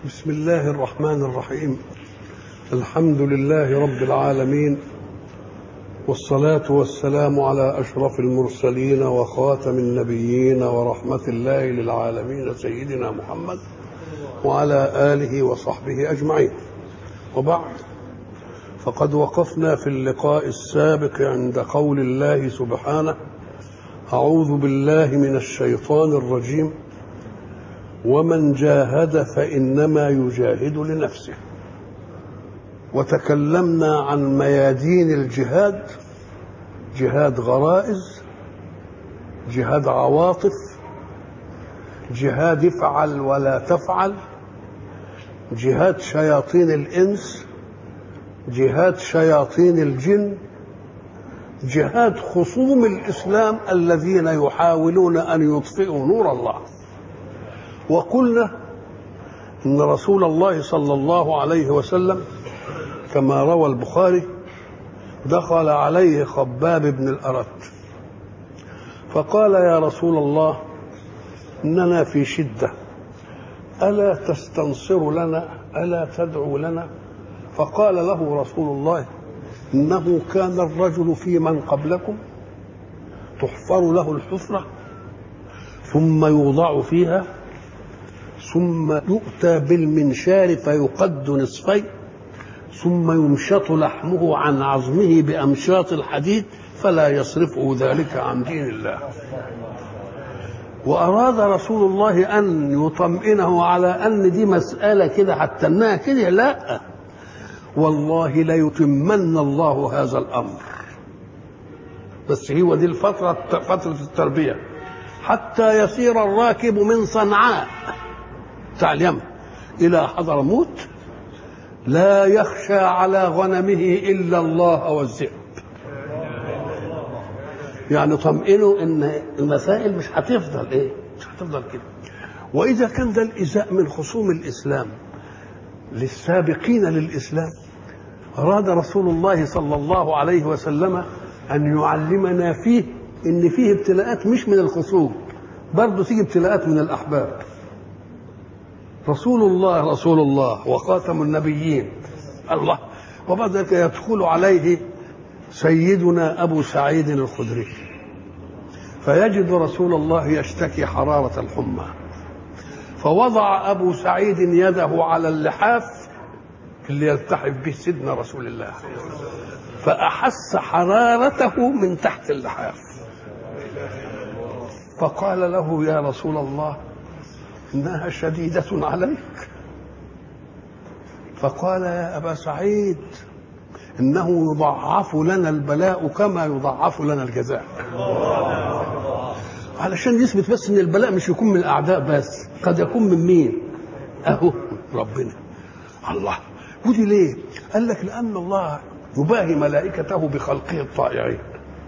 بسم الله الرحمن الرحيم الحمد لله رب العالمين والصلاة والسلام على أشرف المرسلين وخاتم النبيين ورحمة الله للعالمين سيدنا محمد وعلى آله وصحبه أجمعين وبعد فقد وقفنا في اللقاء السابق عند قول الله سبحانه أعوذ بالله من الشيطان الرجيم ومن جاهد فإنما يجاهد لنفسه وتكلمنا عن ميادين الجهاد جهاد غرائز جهاد عواطف جهاد افعل ولا تفعل جهاد شياطين الانس جهاد شياطين الجن جهاد خصوم الاسلام الذين يحاولون ان يطفئوا نور الله وقلنا ان رسول الله صلى الله عليه وسلم كما روى البخاري دخل عليه خباب بن الأرت فقال يا رسول الله إننا في شدة ألا تستنصر لنا ألا تدعو لنا فقال له رسول الله إنه كان الرجل في من قبلكم تحفر له الحفرة ثم يوضع فيها ثم يؤتى بالمنشار فيقد نصفين ثم يمشط لحمه عن عظمه بأمشاط الحديد فلا يصرفه ذلك عن دين الله وأراد رسول الله أن يطمئنه على أن دي مسألة كده حتى أنها كده لا والله ليتمن الله هذا الأمر بس هو دي الفترة فترة التربية حتى يسير الراكب من صنعاء بتاع اليمن إلى حضرموت لا يخشى على غنمه الا الله والذئب يعني طمئنوا ان المسائل مش هتفضل ايه مش هتفضل كده واذا كان ده الازاء من خصوم الاسلام للسابقين للاسلام اراد رسول الله صلى الله عليه وسلم ان يعلمنا فيه ان فيه ابتلاءات مش من الخصوم برضه تيجي ابتلاءات من الاحباب رسول الله رسول الله وخاتم النبيين الله وبعد ذلك يدخل عليه سيدنا ابو سعيد الخدري فيجد رسول الله يشتكي حراره الحمى فوضع ابو سعيد يده على اللحاف اللي يلتحف به سيدنا رسول الله فاحس حرارته من تحت اللحاف فقال له يا رسول الله انها شديده عليك فقال يا ابا سعيد انه يضعف لنا البلاء كما يضعف لنا الجزاء علشان يثبت بس ان البلاء مش يكون من الاعداء بس قد يكون من مين اهو ربنا الله ودي ليه قال لك لان الله يباهي ملائكته بخلقه الطائعين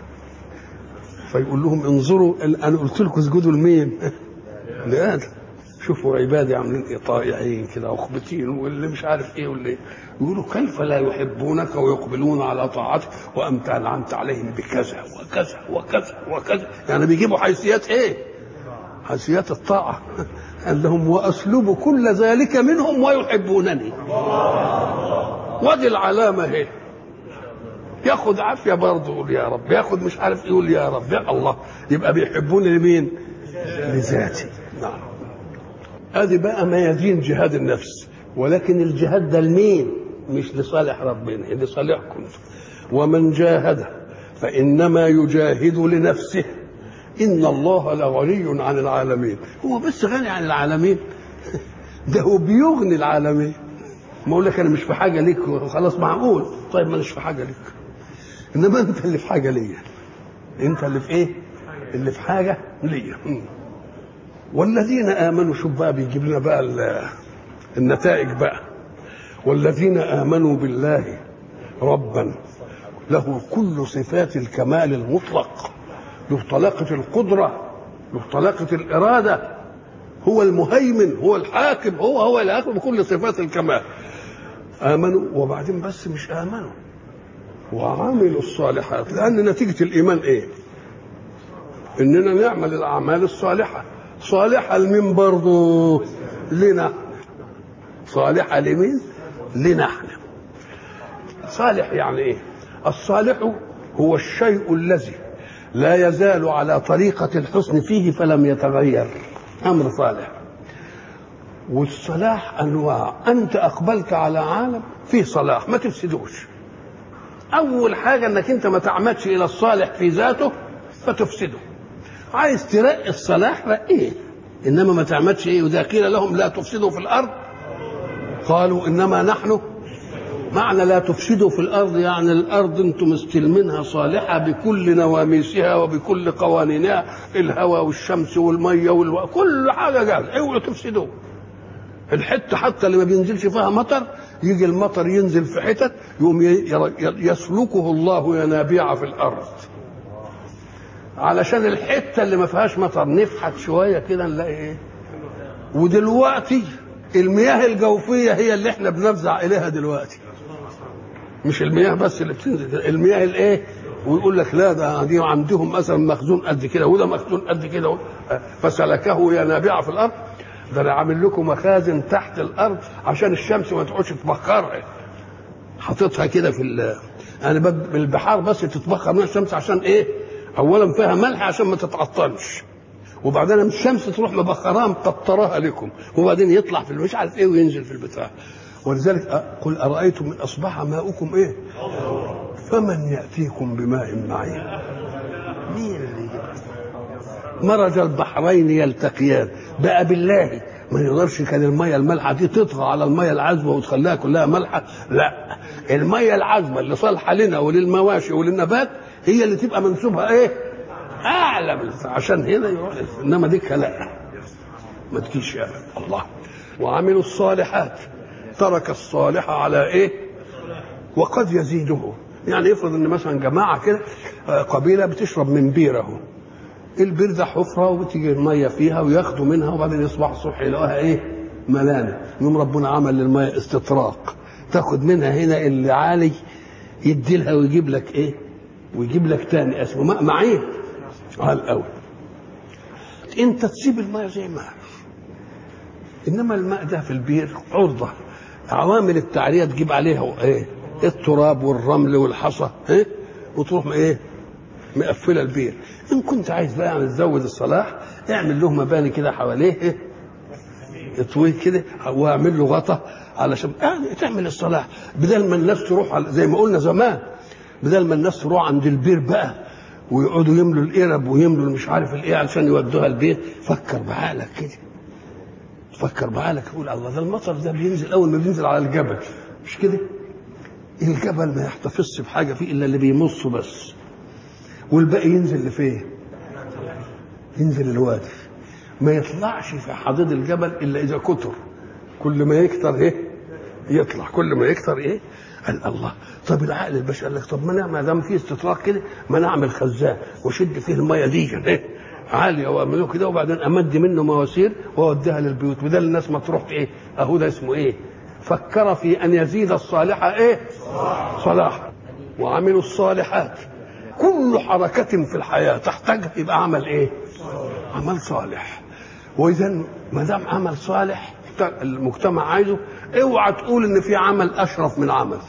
فيقول لهم انظروا انا قلت لكم اسجدوا لمين لادم شوفوا عبادي عاملين ايه طائعين كده وخبتين واللي مش عارف ايه واللي يقولوا كيف لا يحبونك ويقبلون على طاعتك وانت انعمت عليهم بكذا وكذا وكذا وكذا يعني بيجيبوا حيثيات ايه؟ حيثيات الطاعه قال لهم واسلب كل ذلك منهم ويحبونني ودي العلامه اهي ياخد عافيه برضه يقول يا رب ياخد مش عارف يقول يا رب يا الله يبقى بيحبوني لمين؟ لذاتي نعم ادي بقى ميادين جهاد النفس ولكن الجهاد ده لمين مش لصالح ربنا لصالحكم ومن جاهد فانما يجاهد لنفسه ان الله لغني عن العالمين هو بس غني عن العالمين ده هو بيغني العالمين ما اقول لك انا مش في حاجه ليك خلاص معقول طيب ما مش في حاجه ليك انما انت اللي في حاجه ليا انت اللي في ايه اللي في حاجه ليا والذين امنوا شوف بقى بيجيب لنا بقى النتائج بقى والذين امنوا بالله ربا له كل صفات الكمال المطلق له طلاقة القدرة له طلاقة الإرادة هو المهيمن هو الحاكم هو هو الآخر بكل صفات الكمال آمنوا وبعدين بس مش آمنوا وعملوا الصالحات لأن نتيجة الإيمان إيه؟ إننا نعمل الأعمال الصالحة صالحة لمين برضه لنا صالحة لمين لنا احنا صالح يعني ايه الصالح هو الشيء الذي لا يزال على طريقة الحسن فيه فلم يتغير أمر صالح والصلاح أنواع أنت أقبلت على عالم فيه صلاح ما تفسدوش أول حاجة أنك أنت ما تعمدش إلى الصالح في ذاته فتفسده عايز ترقي الصلاح رقيه إنما ما تعمدش إيه وإذا قيل لهم لا تفسدوا في الأرض قالوا إنما نحن معنى لا تفسدوا في الارض يعني الارض انتم مستلمينها صالحه بكل نواميسها وبكل قوانينها الهواء والشمس والميه والو... كل حاجه جاهزه اوعوا تفسدوا الحته حتى اللي ما بينزلش فيها مطر يجي المطر ينزل في حتت يقوم يسلكه الله ينابيع في الارض علشان الحته اللي ما فيهاش مطر نفحت شويه كده نلاقي ايه ودلوقتي المياه الجوفيه هي اللي احنا بنفزع اليها دلوقتي مش المياه بس اللي بتنزل المياه الايه ويقول لك لا ده دي عندهم مثلا مخزون قد كده وده مخزون قد كده فسلكه ينابيع في الارض ده انا عامل لكم مخازن تحت الارض عشان الشمس ما تقعدش تبخرها حاططها كده في ال انا بالبحار بس تتبخر من الشمس عشان ايه؟ اولا فيها ملح عشان ما تتعطلش وبعدين الشمس تروح مبخراها مقطراها لكم وبعدين يطلع في مش عارف ايه وينزل في البتاع ولذلك قل ارايتم من اصبح ماؤكم ايه؟ فمن ياتيكم بماء معين؟ مين اللي يجيب مرج البحرين يلتقيان بقى بالله ما يقدرش كان الميه المالحه دي تطغى على الميه العذبه وتخليها كلها مالحه لا الميه العذبه اللي صالحه لنا وللمواشي وللنبات هي اللي تبقى منسوبها ايه اعلى من عشان هنا يروح انما ديك لا ما تجيش يا الله وعملوا الصالحات ترك الصالح على ايه وقد يزيده يعني افرض ان مثلا جماعه كده قبيله بتشرب من بير اهو البير ده حفره وبتيجي الميه فيها وياخدوا منها وبعدين يصبح الصبح يلاقوها ايه ملانه يوم ربنا عمل للميه استطراق تاخد منها هنا اللي عالي يدي لها ويجيب لك ايه ويجيب لك تاني اسمه ماء معين على الاول انت تسيب الميه زي ما انما الماء ده في البير عرضه عوامل التعريه تجيب عليها ايه التراب والرمل والحصى ايه وتروح ايه مقفله البير ان كنت عايز بقى يعني تزود الصلاح اعمل له مباني كده حواليه ايه اطويه كده واعمل له غطا علشان يعني تعمل الصلاح بدل ما الناس تروح زي ما قلنا زمان بدل ما الناس تروح عند البير بقى ويقعدوا يملوا القرب ويملوا مش عارف الايه علشان يودوها البيت فكر بعقلك كده فكر بعقلك تقول الله ده المطر ده بينزل اول ما بينزل على الجبل مش كده الجبل ما يحتفظش بحاجه فيه الا اللي بيمصه بس والباقي ينزل لفين ينزل الوادي ما يطلعش في حضيض الجبل الا اذا كتر كل ما يكتر ايه يطلع كل ما يكتر ايه قال الله طب العقل البشري قال لك طب ما ما دام في استطراق كده ما نعمل خزان واشد فيه الميه دي ايه عاليه واعمله كده وبعدين امد منه مواسير واوديها للبيوت بدل الناس ما تروح ايه اهو ده اسمه ايه فكر في ان يزيد الصالح ايه صلاح وعملوا الصالحات كل حركة في الحياة تحتاجها يبقى عمل ايه؟ عمل صالح وإذا ما دام عمل صالح المجتمع عايزه اوعى تقول ان في عمل اشرف من عمل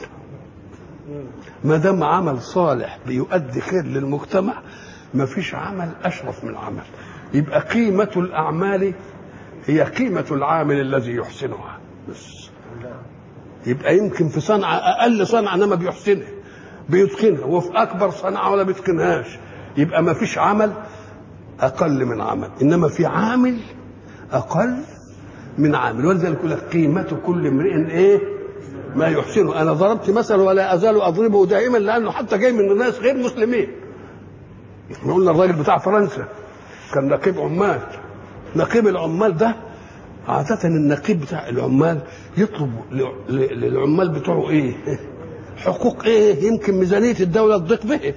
ما دام عمل صالح بيؤدي خير للمجتمع ما فيش عمل اشرف من عمل يبقى قيمة الأعمال هي قيمة العامل الذي يحسنها بس يبقى يمكن في صنعة أقل صنعة إنما بيحسنها بيتقنها وفي اكبر صنعه ولا بيتقنهاش يبقى ما فيش عمل اقل من عمل انما في عامل اقل من عامل ولذلك يقول لك قيمه كل امرئ ايه ما يحسنه انا ضربت مثل ولا ازال اضربه دائما لانه حتى جاي من ناس غير مسلمين احنا قلنا الراجل بتاع فرنسا كان نقيب عمال نقيب العمال ده عادة النقيب بتاع العمال يطلب للعمال بتوعه ايه؟ حقوق ايه يمكن ميزانيه الدوله تضيق به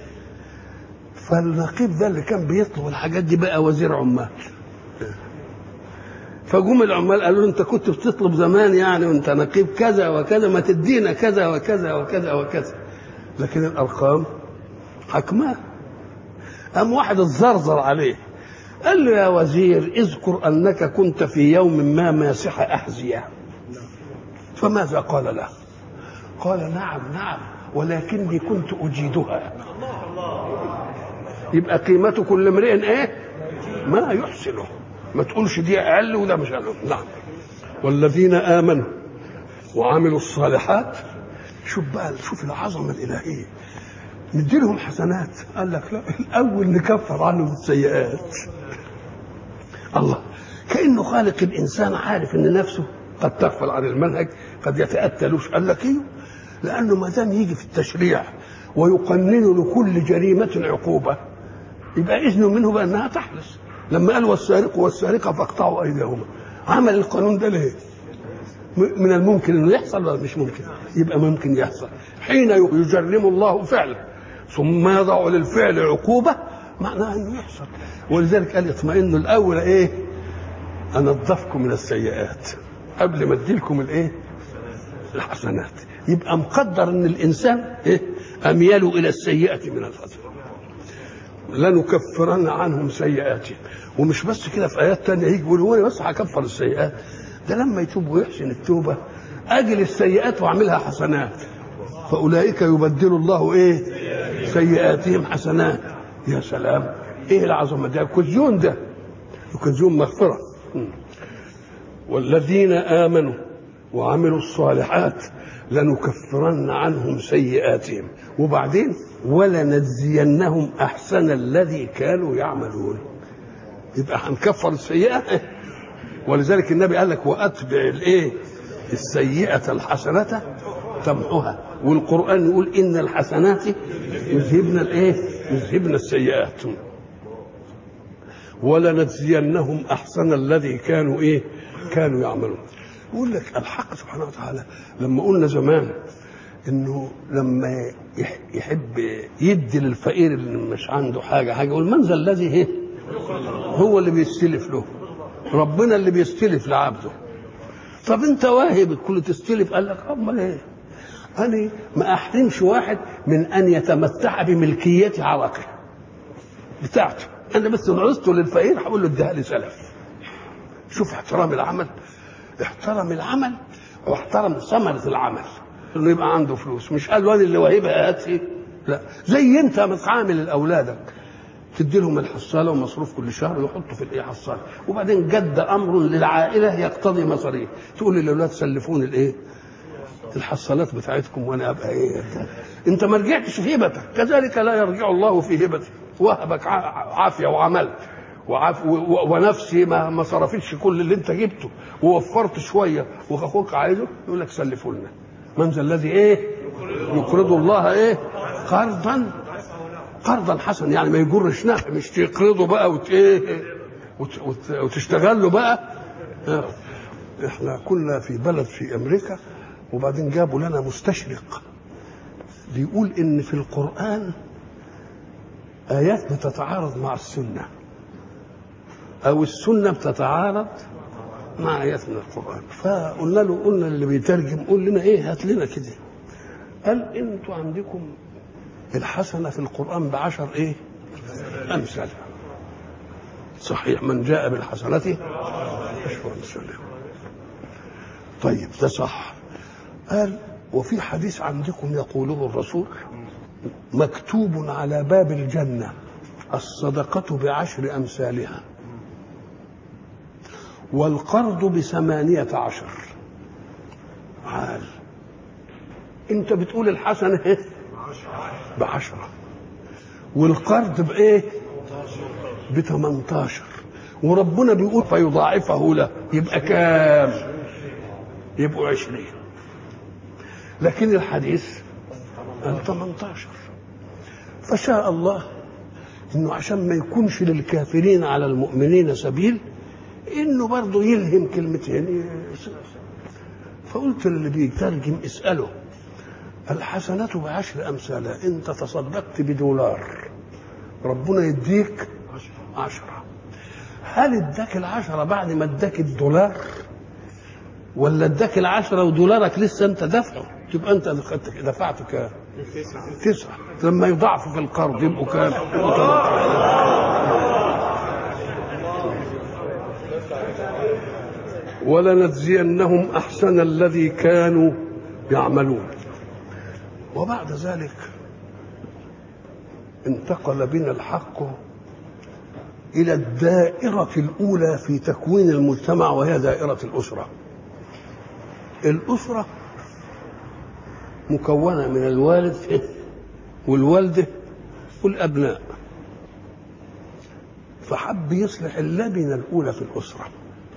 فالنقيب ده اللي كان بيطلب الحاجات دي بقى وزير عمال فجم العمال قالوا له انت كنت بتطلب زمان يعني وانت نقيب كذا وكذا ما تدينا كذا وكذا وكذا وكذا لكن الارقام حكماه قام واحد اتزرزر عليه قال له يا وزير اذكر انك كنت في يوم ما ماسح احذيه فماذا قال له قال نعم نعم ولكني كنت أجيدها يبقى قيمة كل امرئ ايه ما يحسنه ما تقولش دي اقل وده مش اقل نعم والذين امنوا وعملوا الصالحات شوف بقى شوف العظمه الالهيه نديلهم حسنات قال لك لا الاول نكفر عنهم السيئات الله كانه خالق الانسان عارف ان نفسه قد تغفل عن المنهج قد يتاتلوش قال لك ايه لانه ما دام يجي في التشريع ويقنن لكل جريمه عقوبه يبقى اذنه منه بانها تحدث لما قال والسارق والسارقه فاقطعوا ايديهما عمل القانون ده ليه؟ من الممكن انه يحصل ولا مش ممكن؟ يبقى ممكن يحصل حين يجرم الله فعلا ثم يضع للفعل عقوبه معناها انه يحصل ولذلك قال اطمئنوا الاول ايه؟ انظفكم من السيئات قبل ما اديلكم الايه؟ الحسنات يبقى مقدر ان الانسان ايه؟ اميل الى السيئه من الحسنه لنكفرن عنهم سيئاتهم ومش بس كده في ايات تانية يجي يقول هو بس هكفر السيئات ده لما يتوب ويحسن التوبه اجل السيئات واعملها حسنات فاولئك يبدل الله ايه سيئاتهم حسنات يا سلام ايه العظمه ده كزيون ده كزيون مغفره والذين امنوا وعملوا الصالحات لنكفرن عنهم سيئاتهم وبعدين ولنجزينهم احسن الذي كانوا يعملون يبقى هنكفر السيئه ولذلك النبي قال لك واتبع الايه السيئه الحسنه تمحها والقران يقول ان الحسنات يذهبن الايه يذهبن السيئات ولنجزينهم احسن الذي كانوا ايه كانوا يعملون يقول لك الحق سبحانه وتعالى لما قلنا زمان انه لما يحب يدي للفقير اللي مش عنده حاجه حاجه يقول من ذا الذي ايه هو اللي بيستلف له ربنا اللي بيستلف لعبده طب انت واهب الكل تستلف قال لك امال ايه انا ما احرمش واحد من ان يتمتع بملكيه عرقه بتاعته انا بس عوزته للفقير هقول له اديها لي سلف شوف احترام العمل احترم العمل واحترم ثمرة العمل انه يبقى عنده فلوس مش قال وانا اللي واهبها هاتي لا زي انت بتعامل لاولادك تدي لهم الحصاله ومصروف كل شهر ويحطوا في الايه حصاله وبعدين جد امر للعائله يقتضي مصاريف تقول للاولاد سلفوني الايه الحصالات بتاعتكم وانا ابقى ايه انت ما رجعتش في هبتك كذلك لا يرجع الله في هبته وهبك عافيه وعملت وعاف ونفسي ما ما صرفتش كل اللي انت جبته ووفرت شويه واخوك عايزه يقول لك سلفوا لنا من ذا الذي ايه يقرض الله ايه قرضا قرضا حسنا يعني ما يجرش نفع مش تقرضه بقى وت ايه وت وت وتشتغل له بقى احنا كنا في بلد في امريكا وبعدين جابوا لنا مستشرق بيقول ان في القران ايات بتتعارض مع السنه او السنه بتتعارض مع ايات من القران فقلنا له قلنا اللي بيترجم قول لنا ايه هات لنا كده قال انتوا عندكم الحسنه في القران بعشر ايه امثال صحيح من جاء بالحسنه اشفع امثاله طيب ده صح قال وفي حديث عندكم يقوله الرسول مكتوب على باب الجنه الصدقه بعشر امثالها والقرض بثمانية عشر عال انت بتقول الحسنة ايه بعشرة والقرض بايه بثمنتاشر وربنا بيقول فيضاعفه له يبقى كام يبقوا عشرين لكن الحديث قال 18 فشاء الله انه عشان ما يكونش للكافرين على المؤمنين سبيل انه برضه يلهم كلمتين فقلت للي بيترجم اساله الحسنة بعشر أمثالها أنت تصدقت بدولار ربنا يديك عشرة هل اداك العشرة بعد ما اداك الدولار ولا اداك العشرة ودولارك لسه انت دافعه تبقى انت دفعت كام تسعة لما يضاعفوا في القرض يبقوا كام ولنجزينهم احسن الذي كانوا يعملون وبعد ذلك انتقل بنا الحق الى الدائره الاولى في تكوين المجتمع وهي دائره الاسره الاسره مكونه من الوالد والوالده والابناء فحب يصلح اللبنه الاولى في الاسره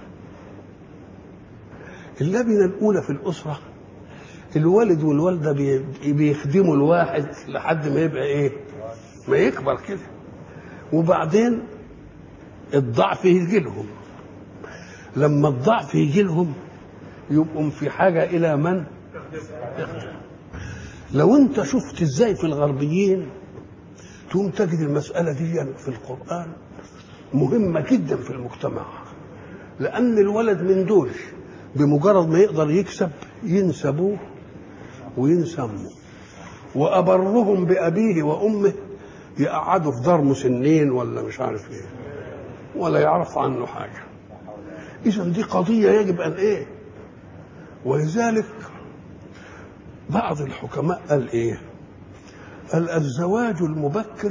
اللبنه الاولى في الاسره الوالد والوالده بي- بيخدموا الواحد لحد ما يبقى ايه ما يكبر كده وبعدين الضعف يجي لهم لما الضعف يجي لهم يبقوا في حاجه الى من يخدم لو انت شفت ازاي في الغربيين تقوم تجد المساله دي في القران مهمه جدا في المجتمع لان الولد من دول بمجرد ما يقدر يكسب ينسى ابوه وينسى امه وابرهم بابيه وامه يقعدوا في دار مسنين ولا مش عارف ايه ولا يعرف عنه حاجه اذا دي قضيه يجب ان ايه ولذلك بعض الحكماء قال ايه قال الزواج المبكر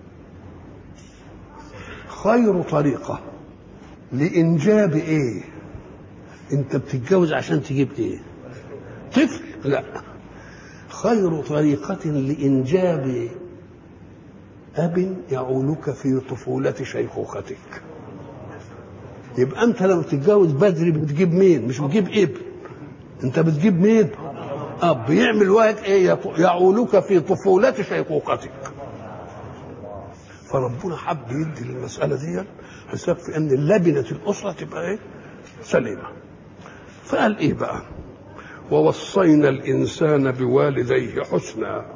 خير طريقه لانجاب ايه انت بتتجوز عشان تجيب ايه طفل لا خير طريقة لإنجاب أب يعولك في طفولة شيخوختك يبقى أنت لما تتجوز بدري بتجيب مين مش بتجيب ابن أنت بتجيب مين أب يعمل واحد إيه يعولك في طفولة شيخوختك فربنا حب يدي للمسألة دي حساب في أن لبنة الأسرة تبقى إيه سليمة فقال إيه بقى ووصينا الإنسان بوالديه حسنا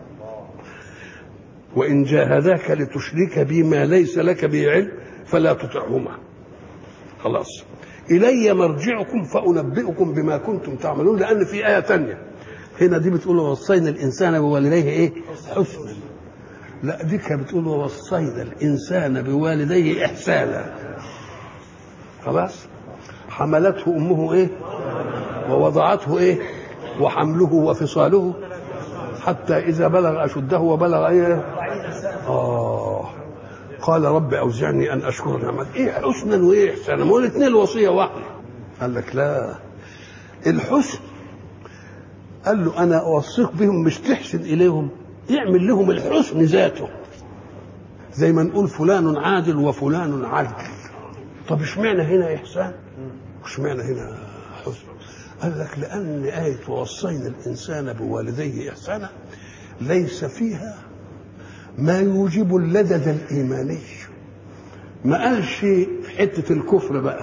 وإن جاهداك لتشرك بي ما ليس لك به علم فلا تطعهما خلاص إلي مرجعكم فأنبئكم بما كنتم تعملون لأن في آية تانية هنا دي بتقول ووصينا الإنسان بوالديه إيه حسنا لا دي كانت بتقول ووصينا الإنسان بوالديه إحسانا خلاص حملته أمه إيه ووضعته ايه وحمله وفصاله حتى اذا بلغ اشده وبلغ ايه اه قال رب اوزعني ان اشكر نعمتك ايه حسنا وايه احسانا ما هو الاثنين الوصيه واحده قال لك لا الحسن قال له انا اوصيك بهم مش تحسن اليهم اعمل لهم الحسن ذاته زي ما نقول فلان عادل وفلان عدل طب اشمعنى هنا احسان واشمعنى هنا حسن قال لك لأن آية ووصينا الإنسان بوالديه إحسانا ليس فيها ما يوجب اللدد الإيماني ما قالش حتة الكفر بقى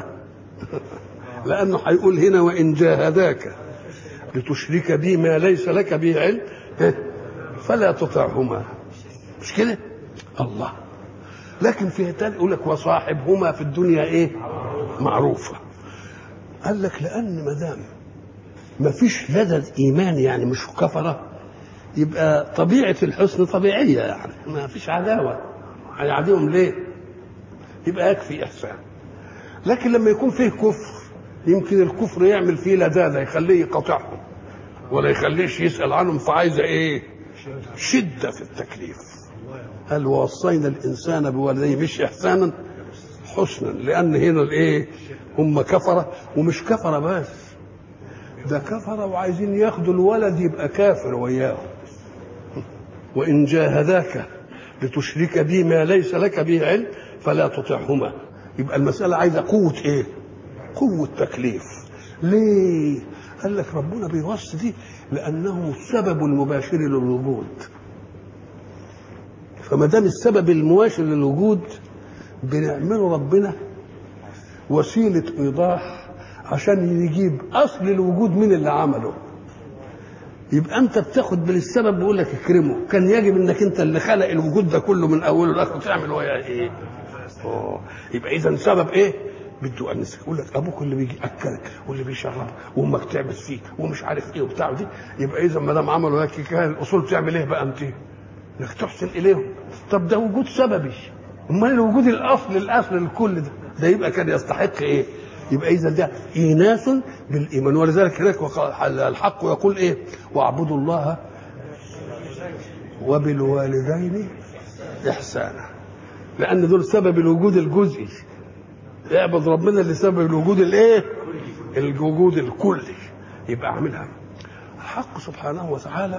لأنه هيقول هنا وإن جاهداك لتشرك بي ما ليس لك به علم فلا تطعهما مش كده الله لكن فيها تاني يقول لك وصاحبهما في الدنيا ايه معروفه قال لك لان ما دام ما فيش لدد ايماني يعني مش كفره يبقى طبيعه الحسن طبيعيه يعني ما فيش عداوه هيعاديهم ليه؟ يبقى يكفي احسان لكن لما يكون فيه كفر يمكن الكفر يعمل فيه لداده يخليه يقاطعهم ولا يخليش يسال عنهم فعايزه ايه؟ شده في التكليف قال ووصينا الانسان بوالديه مش احسانا حسنا لان هنا الايه؟ هم كفره ومش كفره بس ده كفره وعايزين ياخدوا الولد يبقى كافر وياهم وان جاهداك لتشرك بي ما ليس لك به علم فلا تطعهما يبقى المساله عايزه قوه ايه؟ قوه تكليف ليه؟ قال لك ربنا بيوصي دي لانه السبب المباشر للوجود فما دام السبب المباشر للوجود بنعمله ربنا وسيله ايضاح عشان يجيب اصل الوجود من اللي عمله يبقى انت بتاخد من السبب بيقول لك اكرمه كان يجب انك انت اللي خلق الوجود ده كله من اوله لاخره تعمل وياه ايه أوه. يبقى اذا سبب ايه بده انسك يقول لك ابوك اللي بيجي اكلك واللي بيشربك وامك تعبت فيك ومش عارف ايه وبتاع دي يبقى اذا ما دام عملوا هيك كان الاصول تعمل ايه بقى انت؟ انك تحسن اليهم طب ده وجود سببي امال الوجود الاصل الاصل الكل ده ده يبقى كان يستحق ايه؟ يبقى اذا ده ايناس بالايمان ولذلك هناك وقال- الحق يقول ايه واعبدوا الله وبالوالدين احسانا لان دول سبب الوجود الجزئي اعبد ربنا اللي سبب الوجود الايه الوجود الكلي يبقى اعملها الحق سبحانه وتعالى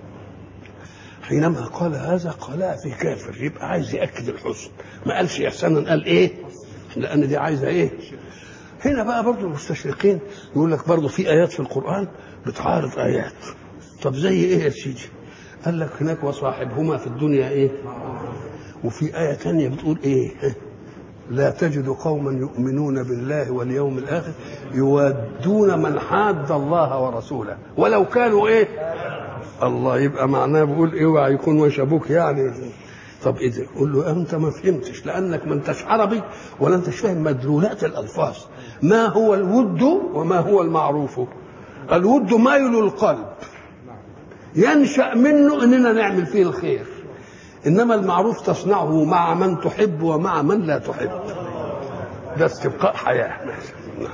حينما قال هذا قالها في كافر يبقى عايز ياكد الحسن ما قالش احسانا قال ايه لان دي عايزه ايه هنا بقى برضو المستشرقين يقول لك برضو في ايات في القران بتعارض ايات طب زي ايه يا سيدي قال لك هناك وصاحبهما في الدنيا ايه وفي آية تانية بتقول إيه لا تجد قوما يؤمنون بالله واليوم الآخر يوادون من حاد الله ورسوله ولو كانوا إيه الله يبقى معناه بيقول إيه اوعى يكون وش أبوك يعني طب إيه ده؟ قول له أنت ما فهمتش لأنك ما أنتش عربي ولا أنتش فاهم مدلولات الألفاظ ما هو الود وما هو المعروف الود مايل القلب ينشأ منه إننا نعمل فيه الخير انما المعروف تصنعه مع من تحب ومع من لا تحب ده استبقاء حياه نعم.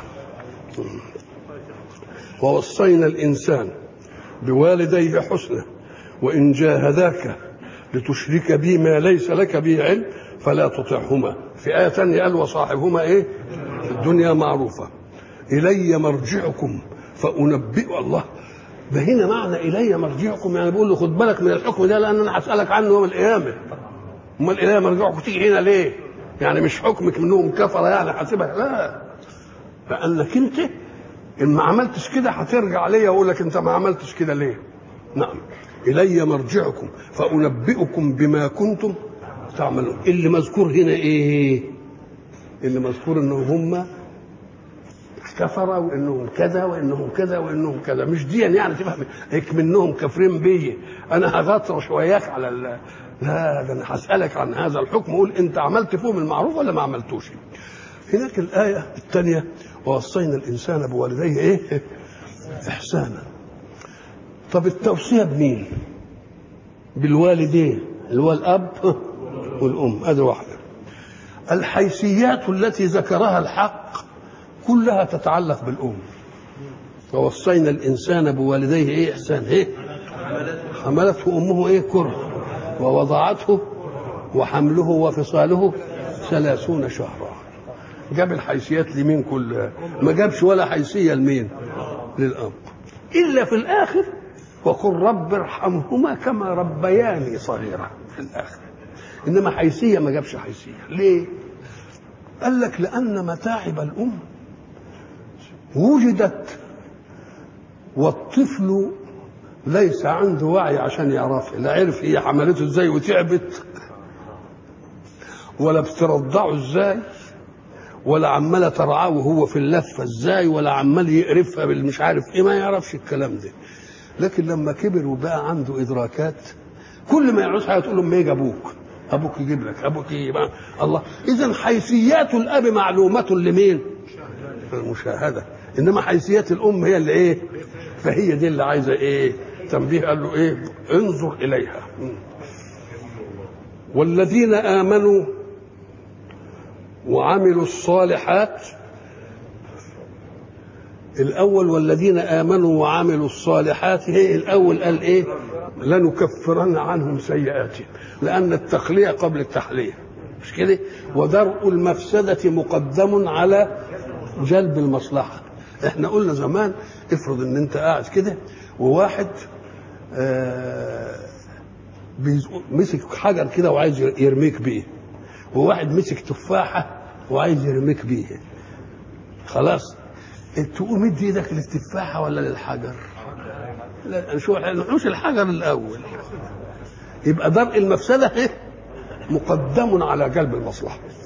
ووصينا الانسان بوالديه حسنا وان جاهداك لتشرك بي ما ليس لك به علم فلا تطعهما في آية ثانية قال وصاحبهما إيه في الدنيا معروفة إلي مرجعكم فأنبئ الله ده هنا معنى إلي مرجعكم يعني بيقول له خد بالك من الحكم ده لأن أنا هسألك عنه يوم القيامة أمال إلي مرجعكم تيجي هنا ليه؟ يعني مش حكمك منهم كفرة يعني حاسبها لا لأنك أنت إن ما عملتش كده هترجع ليا وأقول لك أنت ما عملتش كده ليه؟ نعم إلي مرجعكم فأنبئكم بما كنتم تعملون اللي مذكور هنا إيه؟ اللي مذكور إنهم هم كفروا وانهم كذا وانهم كذا وانهم كذا مش دي يعني تفهم هيك منهم كافرين بي انا هغطرش وياك على ال... لا ده انا هسالك عن هذا الحكم قول انت عملت فيهم المعروف ولا ما عملتوش هناك الايه الثانيه ووصينا الانسان بوالديه ايه احسانا طب التوصيه بمين بالوالدين اللي هو الاب والام هذه واحده الحيثيات التي ذكرها الحق كلها تتعلق بالأم ووصينا الإنسان بوالديه إيه إحسان إيه حملته أمه إيه كره ووضعته وحمله وفصاله ثلاثون شهرا جاب الحيثيات لمين كلها ما جابش ولا حيثية لمين للأب إلا في الآخر وقل رب ارحمهما كما ربياني صغيرا في الآخر إنما حيثية ما جابش حيثية ليه قال لك لأن متاعب الأم وجدت والطفل ليس عنده وعي عشان يعرفها لا عرف هي حملته ازاي وتعبت ولا بترضعه ازاي ولا عماله ترعاه وهو في اللفه ازاي ولا عمال يقرفها بالمش عارف ايه ما يعرفش الكلام ده لكن لما كبر وبقى عنده ادراكات كل ما يعوز حاجه تقول له ما يجي ابوك ابوك يجيب لك ابوك يبقى الله اذا حيثيات الاب معلومه لمين المشاهده انما حيثيات الام هي اللي ايه فهي دي اللي عايزه ايه تنبيه قال له ايه انظر اليها والذين امنوا وعملوا الصالحات الاول والذين امنوا وعملوا الصالحات هي الاول قال ايه لنكفرن عنهم سيئاتهم لان التخليه قبل التحليه مش كده ودرء المفسده مقدم على جلب المصلحه احنا قلنا زمان افرض ان انت قاعد كده وواحد آه مسك حجر كده وعايز يرميك بيه وواحد مسك تفاحه وعايز يرميك بيه خلاص تقوم ادي ايدك للتفاحه ولا للحجر لا شو نحوش الحجر الاول يبقى درء المفسده مقدم على جلب المصلحه